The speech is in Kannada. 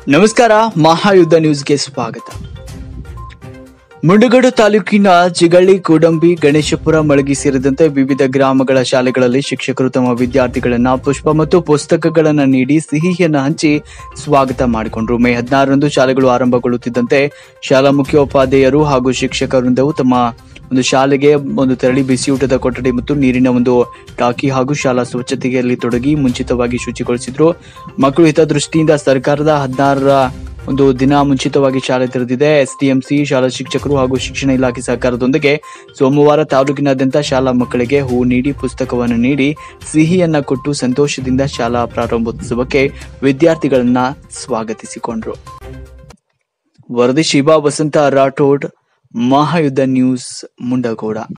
ನಮಸ್ಕಾರ ಮಹಾಯುದ್ಧ ನ್ಯೂಸ್ಗೆ ಸ್ವಾಗತ ಮುಂಡಗೋಡು ತಾಲೂಕಿನ ಚಿಗಳ್ಳಿ ಕೂಡಂಬಿ ಗಣೇಶಪುರ ಮಳಗಿ ಸೇರಿದಂತೆ ವಿವಿಧ ಗ್ರಾಮಗಳ ಶಾಲೆಗಳಲ್ಲಿ ಶಿಕ್ಷಕರು ತಮ್ಮ ವಿದ್ಯಾರ್ಥಿಗಳನ್ನ ಪುಷ್ಪ ಮತ್ತು ಪುಸ್ತಕಗಳನ್ನ ನೀಡಿ ಸಿಹಿಯನ್ನ ಹಂಚಿ ಸ್ವಾಗತ ಮಾಡಿಕೊಂಡ್ರು ಮೇ ಹದಿನಾರರಂದು ಶಾಲೆಗಳು ಆರಂಭಗೊಳ್ಳುತ್ತಿದ್ದಂತೆ ಶಾಲಾ ಮುಖ್ಯೋಪಾಧ್ಯಾಯರು ಹಾಗೂ ಶಿಕ್ಷಕ ವೃಂದವು ತಮ್ಮ ಒಂದು ಶಾಲೆಗೆ ಒಂದು ತೆರಳಿ ಬಿಸಿಯೂಟದ ಕೊಠಡಿ ಮತ್ತು ನೀರಿನ ಒಂದು ಟಾಕಿ ಹಾಗೂ ಶಾಲಾ ಸ್ವಚ್ಛತೆಯಲ್ಲಿ ತೊಡಗಿ ಮುಂಚಿತವಾಗಿ ಶುಚಿಗೊಳಿಸಿದ್ರು ಮಕ್ಕಳು ಹಿತದೃಷ್ಟಿಯಿಂದ ಸರ್ಕಾರದ ಹದಿನಾರರ ಒಂದು ದಿನ ಮುಂಚಿತವಾಗಿ ಶಾಲೆ ತೆರೆದಿದೆ ಎಸ್ಡಿಎಂಸಿ ಶಾಲಾ ಶಿಕ್ಷಕರು ಹಾಗೂ ಶಿಕ್ಷಣ ಇಲಾಖೆ ಸಹಕಾರದೊಂದಿಗೆ ಸೋಮವಾರ ತಾಲೂಕಿನಾದ್ಯಂತ ಶಾಲಾ ಮಕ್ಕಳಿಗೆ ಹೂ ನೀಡಿ ಪುಸ್ತಕವನ್ನು ನೀಡಿ ಸಿಹಿಯನ್ನ ಕೊಟ್ಟು ಸಂತೋಷದಿಂದ ಶಾಲಾ ಪ್ರಾರಂಭೋತ್ಸವಕ್ಕೆ ವಿದ್ಯಾರ್ಥಿಗಳನ್ನ ಸ್ವಾಗತಿಸಿಕೊಂಡ್ರು ವರದಿ ಶಿಬಾ ವಸಂತ ರಾಠೋಡ್ ಮಹಾಯುದ್ಧ ನ್ಯೂಸ್ ಮುಂಡಗೋಡ